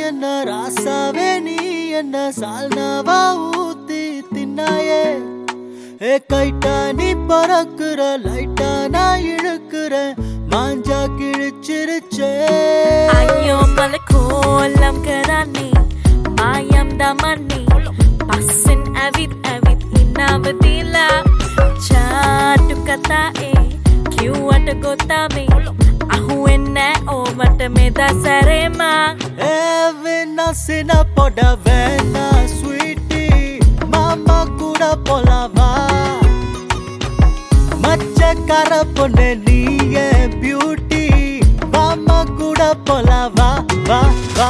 என்ன ராசாவே நீ என்ன சால்னாவா ஊத்தி தின்னாயே ஏ கைட்டா நீ பறக்குற லைட்டா நான் இழுக்கிற மாஞ்சா கிழிச்சிருச்சே Ayo malakoolam karani Mayam damani Pasin avit avit inavadila Chatu katae Kiwata gotame Ahuenne o mata meda sarema ஏவினா சின்ன போட வேணா ஸ்வீட்டி மாமா கூட போலாவா மச்சக்கார பொண்ணு நீயே பியூட்டி மாமா கூட போலாவா வா வா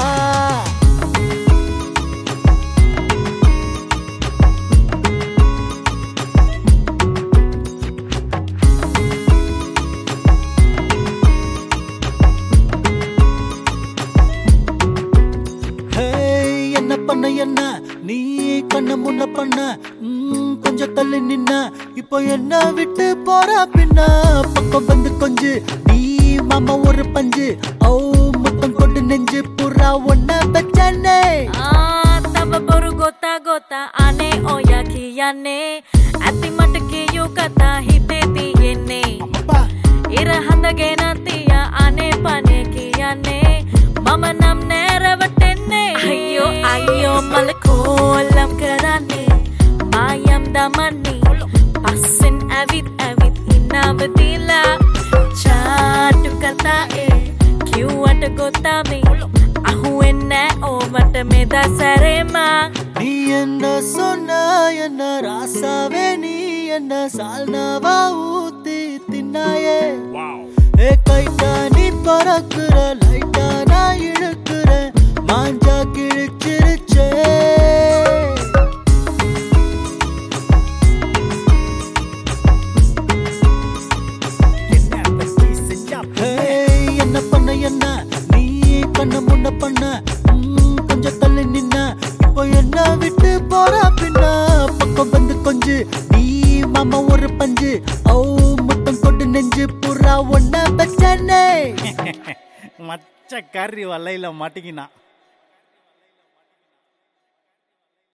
ஹேய், என்ன பண்ண என்ன நீ கண்ண முன்ன பண்ண ம், கொஞ்சம் தள்ளி நின்ன இப்போ என்ன விட்டு போற பின்ன பக்கம் வந்து கொஞ்சு நீ மாமா ஒரு பஞ்சு ஓ முத்தம் கொண்டு நெஞ்சு புறா ஒன்ன வச்சனே Ah, taba boru gota gota ane oya kiyane Ati matake yo kata hite tiyene Ira handage nantiya ane pane kiyane Mama nam neravatenne Ayyo ayyo malakolam karane Mayam damani Passin avit avit inavadila Chatu katae Kiwata gotame Ahuenne o mata meda sarema நீ என்ன சொன்ன என்ன ராசாவே நீ என்ன சால்னாவா ஊத்தி தின்னாயே ஏ கைட்டா நீ பறக்குற லைட்டா நான் இழுக்கிற மாஞ்சா கிழிச்சிருச்சே ஹேய், என்ன பண்ண என்ன நீ கண்ண முன்ன பண்ண ம், கொஞ்சம் தள்ளி நின்ன இப்போ என்ன விட்டு போற பின்ன பக்கம் வந்து கொஞ்சு நீ மாமா ஒரு பஞ்சு ஓ முத்தம் கொண்டு நெஞ்சு புறா ஒன்ன வச்சனே மச்ச கறி வலையில மாட்டிக்கினான்